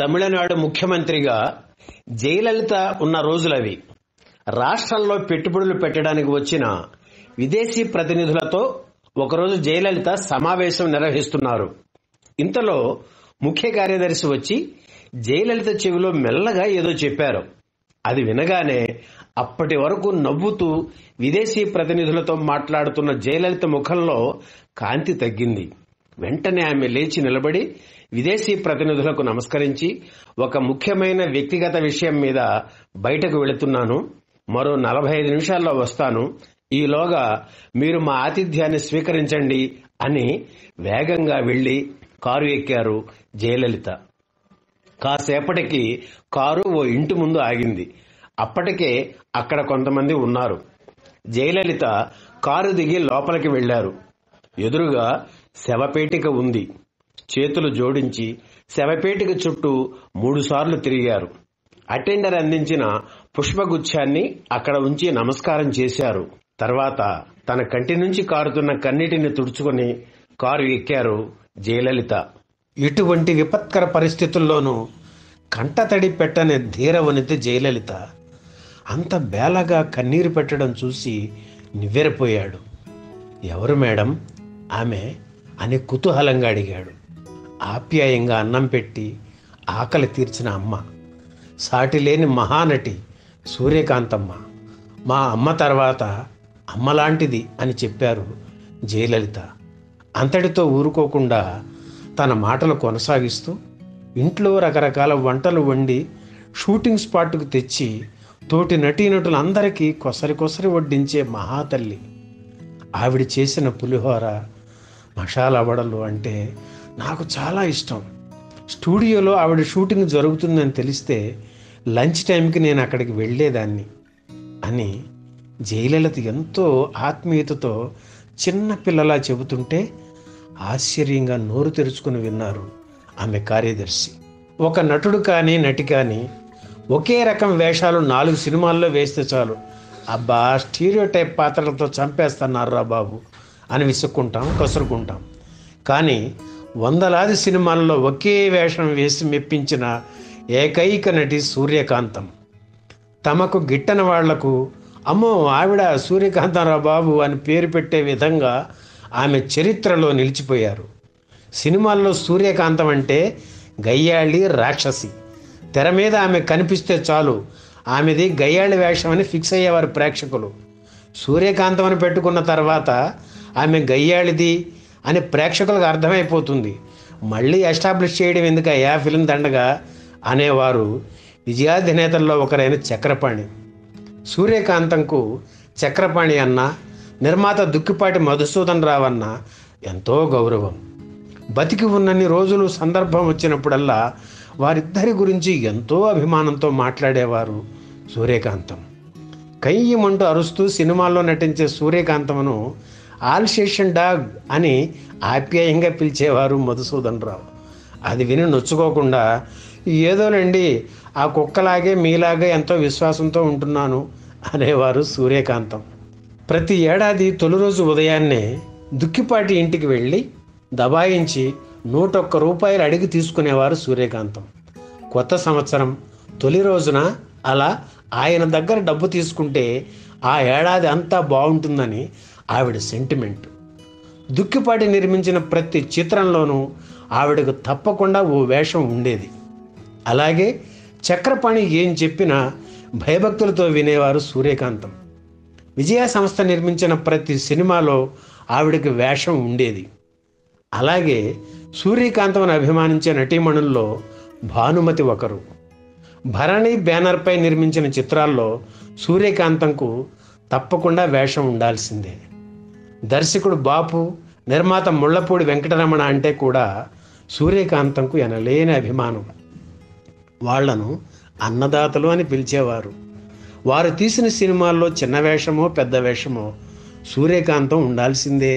తమిళనాడు ముఖ్యమంత్రిగా జయలలిత ఉన్న రోజులవి రాష్ట్రంలో పెట్టుబడులు పెట్టడానికి వచ్చిన విదేశీ ప్రతినిధులతో ఒకరోజు జయలలిత సమావేశం నిర్వహిస్తున్నారు ఇంతలో ముఖ్య కార్యదర్శి వచ్చి జయలలిత చెవిలో మెల్లగా ఏదో చెప్పారు అది వినగానే అప్పటి వరకు నవ్వుతూ విదేశీ ప్రతినిధులతో మాట్లాడుతున్న జయలలిత ముఖంలో కాంతి తగ్గింది వెంటనే ఆమె లేచి నిలబడి విదేశీ ప్రతినిధులకు నమస్కరించి ఒక ముఖ్యమైన వ్యక్తిగత విషయం మీద బయటకు వెళుతున్నాను మరో నలభై ఐదు నిమిషాల్లో వస్తాను ఈలోగా మీరు మా ఆతిథ్యాన్ని స్వీకరించండి అని వేగంగా వెళ్లి కారు ఎక్కారు జయలలిత కాసేపటికి కారు ఓ ఇంటి ముందు ఆగింది అప్పటికే అక్కడ కొంతమంది ఉన్నారు జయలలిత కారు దిగి లోపలికి వెళ్లారు ఎదురుగా శవపేటిక ఉంది చేతులు జోడించి శవపేటిక చుట్టూ మూడుసార్లు తిరిగారు అటెండర్ అందించిన పుష్పగుచ్ఛాన్ని అక్కడ ఉంచి నమస్కారం చేశారు తర్వాత తన కంటి నుంచి కారుతున్న కన్నీటిని తుడుచుకుని కారు ఎక్కారు జయలలిత ఇటువంటి విపత్కర పరిస్థితుల్లోనూ కంటతడి పెట్టని ధీరవనిత జయలలిత అంత బేలగా కన్నీరు పెట్టడం చూసి నివ్వెరపోయాడు ఎవరు మేడం ఆమె అని కుతూహలంగా అడిగాడు ఆప్యాయంగా అన్నం పెట్టి ఆకలి తీర్చిన అమ్మ సాటిలేని మహానటి సూర్యకాంతమ్మ మా అమ్మ తర్వాత అమ్మలాంటిది అని చెప్పారు జయలలిత అంతటితో ఊరుకోకుండా తన మాటలు కొనసాగిస్తూ ఇంట్లో రకరకాల వంటలు వండి షూటింగ్ స్పాట్కు తెచ్చి తోటి నటీనటులందరికీ కొసరి కొసరి వడ్డించే మహాతల్లి ఆవిడ చేసిన పులిహోర మసాలా వడలు అంటే నాకు చాలా ఇష్టం స్టూడియోలో ఆవిడ షూటింగ్ జరుగుతుందని తెలిస్తే లంచ్ టైంకి నేను అక్కడికి వెళ్ళేదాన్ని అని జయలలిత ఎంతో ఆత్మీయతతో చిన్న పిల్లలా చెబుతుంటే ఆశ్చర్యంగా నోరు తెరుచుకుని విన్నారు ఆమె కార్యదర్శి ఒక నటుడు కానీ నటి కానీ ఒకే రకం వేషాలు నాలుగు సినిమాల్లో వేస్తే చాలు అబ్బా స్టీరియో టైప్ పాత్రలతో చంపేస్తున్నారా బాబు అని విసుక్కుంటాం కసురుకుంటాం కానీ వందలాది సినిమాల్లో ఒకే వేషం వేసి మెప్పించిన ఏకైక నటి సూర్యకాంతం తమకు గిట్టని వాళ్లకు అమ్మో ఆవిడ సూర్యకాంతారావు బాబు అని పేరు పెట్టే విధంగా ఆమె చరిత్రలో నిలిచిపోయారు సినిమాల్లో సూర్యకాంతం అంటే గయ్యాళి రాక్షసి తెర మీద ఆమె కనిపిస్తే చాలు ఆమెది గయ్యాళి వేషం అని ఫిక్స్ అయ్యేవారు ప్రేక్షకులు సూర్యకాంతం అని పెట్టుకున్న తర్వాత ఆమె గయ్యాళిది అని ప్రేక్షకులకు అర్థమైపోతుంది మళ్ళీ ఎస్టాబ్లిష్ చేయడం ఎందుకయ్యా ఫిలిం దండగా అనేవారు విజయాధినేతల్లో ఒకరైన చక్రపాణి సూర్యకాంతంకు చక్రపాణి అన్న నిర్మాత దుక్కిపాటి మధుసూదన్ రావు అన్న ఎంతో గౌరవం బతికి ఉన్నన్ని రోజులు సందర్భం వచ్చినప్పుడల్లా వారిద్దరి గురించి ఎంతో అభిమానంతో మాట్లాడేవారు సూర్యకాంతం కయ్యమంటూ అరుస్తూ సినిమాల్లో నటించే సూర్యకాంతమును ఆల్సేషన్ డాగ్ అని ఆప్యాయంగా పిలిచేవారు మధుసూదన్ రావు అది విని నొచ్చుకోకుండా ఏదోనండి ఆ కుక్కలాగే మీలాగే ఎంతో విశ్వాసంతో ఉంటున్నాను అనేవారు సూర్యకాంతం ప్రతి ఏడాది తొలి రోజు ఉదయాన్నే దుక్కిపాటి ఇంటికి వెళ్ళి దబాయించి నూటొక్క రూపాయలు అడిగి తీసుకునేవారు సూర్యకాంతం కొత్త సంవత్సరం తొలి రోజున అలా ఆయన దగ్గర డబ్బు తీసుకుంటే ఆ ఏడాది అంతా బాగుంటుందని ఆవిడ సెంటిమెంట్ దుక్కిపాటి నిర్మించిన ప్రతి చిత్రంలోనూ ఆవిడకు తప్పకుండా ఓ వేషం ఉండేది అలాగే చక్రపాణి ఏం చెప్పినా భయభక్తులతో వినేవారు సూర్యకాంతం విజయ సంస్థ నిర్మించిన ప్రతి సినిమాలో ఆవిడకి వేషం ఉండేది అలాగే సూర్యకాంతమని అభిమానించే నటీమణుల్లో భానుమతి ఒకరు భరణి బ్యానర్పై నిర్మించిన చిత్రాల్లో సూర్యకాంతంకు తప్పకుండా వేషం ఉండాల్సిందే దర్శకుడు బాపు నిర్మాత ముళ్లపూడి వెంకటరమణ అంటే కూడా సూర్యకాంతంకు ఎనలేని అభిమానం వాళ్లను అన్నదాతలు అని పిలిచేవారు వారు తీసిన సినిమాల్లో చిన్న వేషమో పెద్ద వేషమో సూర్యకాంతం ఉండాల్సిందే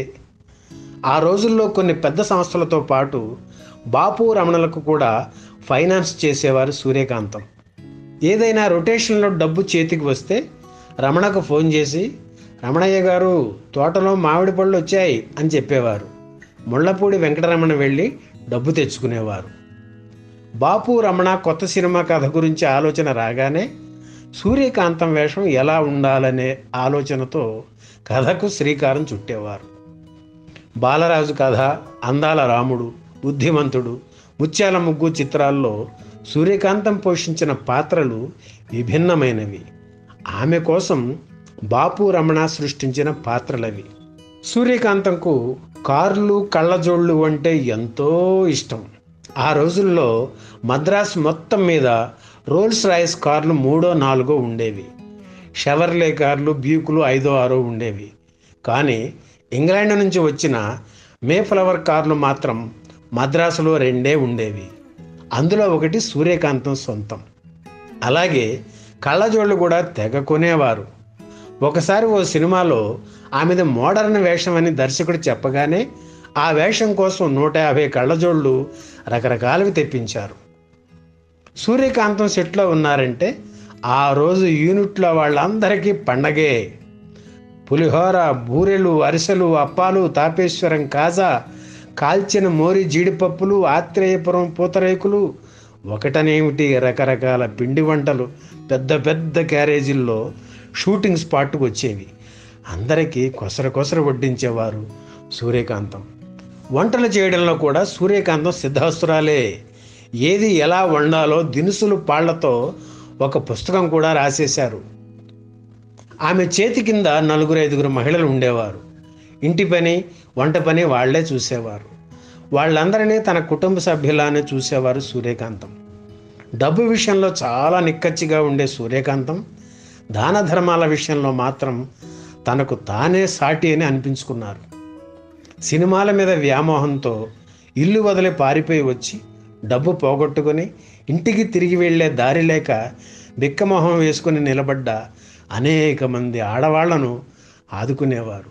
ఆ రోజుల్లో కొన్ని పెద్ద సంస్థలతో పాటు బాపు రమణలకు కూడా ఫైనాన్స్ చేసేవారు సూర్యకాంతం ఏదైనా రొటేషన్లో డబ్బు చేతికి వస్తే రమణకు ఫోన్ చేసి రమణయ్య గారు తోటలో మామిడి పళ్ళు వచ్చాయి అని చెప్పేవారు ముళ్ళపూడి వెంకటరమణ వెళ్ళి డబ్బు తెచ్చుకునేవారు బాపు రమణ కొత్త సినిమా కథ గురించి ఆలోచన రాగానే సూర్యకాంతం వేషం ఎలా ఉండాలనే ఆలోచనతో కథకు శ్రీకారం చుట్టేవారు బాలరాజు కథ అందాల రాముడు బుద్ధిమంతుడు ముత్యాల ముగ్గు చిత్రాల్లో సూర్యకాంతం పోషించిన పాత్రలు విభిన్నమైనవి ఆమె కోసం బాపు రమణ సృష్టించిన పాత్రలవి సూర్యకాంతంకు కార్లు కళ్ళజోళ్ళు అంటే ఎంతో ఇష్టం ఆ రోజుల్లో మద్రాస్ మొత్తం మీద రోల్స్ రాయిస్ కార్లు మూడో నాలుగో ఉండేవి షెవర్లే కార్లు బ్యూకులు ఐదో ఆరో ఉండేవి కానీ ఇంగ్లాండ్ నుంచి వచ్చిన మేఫ్లవర్ కార్లు మాత్రం మద్రాసులో రెండే ఉండేవి అందులో ఒకటి సూర్యకాంతం సొంతం అలాగే కళ్ళజోళ్ళు కూడా తెగ కొనేవారు ఒకసారి ఓ సినిమాలో ఆమెది మోడర్న్ వేషం అని దర్శకుడు చెప్పగానే ఆ వేషం కోసం నూట యాభై కళ్ళజోళ్ళు రకరకాలవి తెప్పించారు సూర్యకాంతం సెట్లో ఉన్నారంటే ఆ రోజు యూనిట్లో వాళ్ళందరికీ పండగే పులిహోర బూరెలు అరిసెలు అప్పాలు తాపేశ్వరం కాజా కాల్చిన మోరి జీడిపప్పులు ఆత్రేయపురం పూతరేకులు ఒకటనేమిటి రకరకాల పిండి వంటలు పెద్ద పెద్ద క్యారేజీల్లో షూటింగ్ స్పాట్కు వచ్చేవి అందరికీ కొసర కొసర వడ్డించేవారు సూర్యకాంతం వంటలు చేయడంలో కూడా సూర్యకాంతం సిద్ధాస్తురాలే ఏది ఎలా వండాలో దినుసులు పాళ్లతో ఒక పుస్తకం కూడా రాసేశారు ఆమె చేతి కింద నలుగురు ఐదుగురు మహిళలు ఉండేవారు ఇంటి పని వంట పని వాళ్లే చూసేవారు వాళ్ళందరినీ తన కుటుంబ సభ్యులానే చూసేవారు సూర్యకాంతం డబ్బు విషయంలో చాలా నిక్కచ్చిగా ఉండే సూర్యకాంతం దాన ధర్మాల విషయంలో మాత్రం తనకు తానే సాటి అని అనిపించుకున్నారు సినిమాల మీద వ్యామోహంతో ఇల్లు వదిలి పారిపోయి వచ్చి డబ్బు పోగొట్టుకొని ఇంటికి తిరిగి వెళ్ళే దారి లేక బిక్కమొహం వేసుకుని నిలబడ్డ అనేక మంది ఆడవాళ్లను ఆదుకునేవారు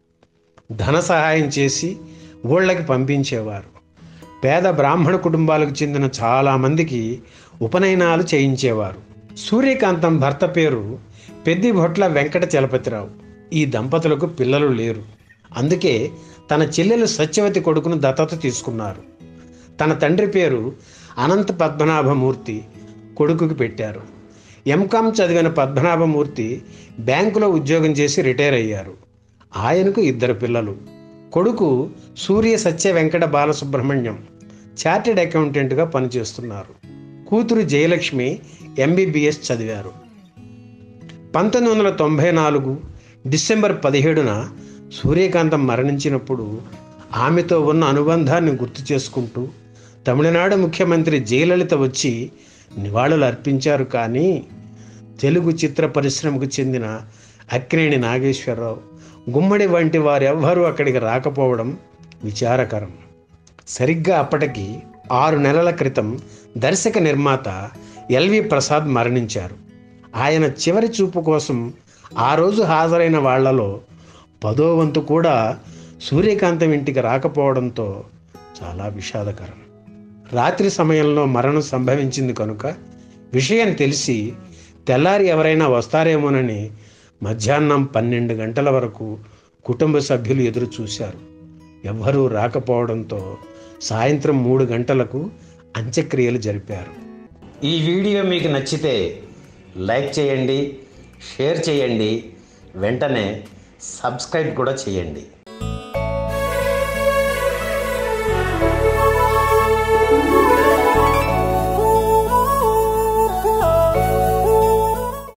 ధన సహాయం చేసి ఊళ్ళకి పంపించేవారు పేద బ్రాహ్మణ కుటుంబాలకు చెందిన చాలామందికి ఉపనయనాలు చేయించేవారు సూర్యకాంతం భర్త పేరు పెద్దిభొట్ల వెంకట చలపతిరావు ఈ దంపతులకు పిల్లలు లేరు అందుకే తన చెల్లెలు సత్యవతి కొడుకును దత్తత తీసుకున్నారు తన తండ్రి పేరు అనంత పద్మనాభమూర్తి కొడుకుకి పెట్టారు ఎంకామ్ చదివిన పద్మనాభమూర్తి బ్యాంకులో ఉద్యోగం చేసి రిటైర్ అయ్యారు ఆయనకు ఇద్దరు పిల్లలు కొడుకు సూర్య సత్య వెంకట బాలసుబ్రహ్మణ్యం చార్టెడ్ అకౌంటెంట్గా పనిచేస్తున్నారు కూతురు జయలక్ష్మి ఎంబీబీఎస్ చదివారు పంతొమ్మిది వందల తొంభై నాలుగు డిసెంబర్ పదిహేడున సూర్యకాంతం మరణించినప్పుడు ఆమెతో ఉన్న అనుబంధాన్ని గుర్తు చేసుకుంటూ తమిళనాడు ముఖ్యమంత్రి జయలలిత వచ్చి నివాళులు అర్పించారు కానీ తెలుగు చిత్ర పరిశ్రమకు చెందిన అక్కినేని నాగేశ్వరరావు గుమ్మడి వంటి వారెవ్వరూ అక్కడికి రాకపోవడం విచారకరం సరిగ్గా అప్పటికి ఆరు నెలల క్రితం దర్శక నిర్మాత ఎల్వి ప్రసాద్ మరణించారు ఆయన చివరి చూపు కోసం ఆ రోజు హాజరైన వాళ్లలో పదో వంతు కూడా సూర్యకాంతం ఇంటికి రాకపోవడంతో చాలా విషాదకరం రాత్రి సమయంలో మరణం సంభవించింది కనుక విషయం తెలిసి తెల్లారి ఎవరైనా వస్తారేమోనని మధ్యాహ్నం పన్నెండు గంటల వరకు కుటుంబ సభ్యులు ఎదురు చూశారు ఎవ్వరూ రాకపోవడంతో సాయంత్రం మూడు గంటలకు అంత్యక్రియలు జరిపారు ఈ వీడియో మీకు నచ్చితే లైక్ చేయండి షేర్ చేయండి వెంటనే సబ్స్క్రైబ్ కూడా చేయండి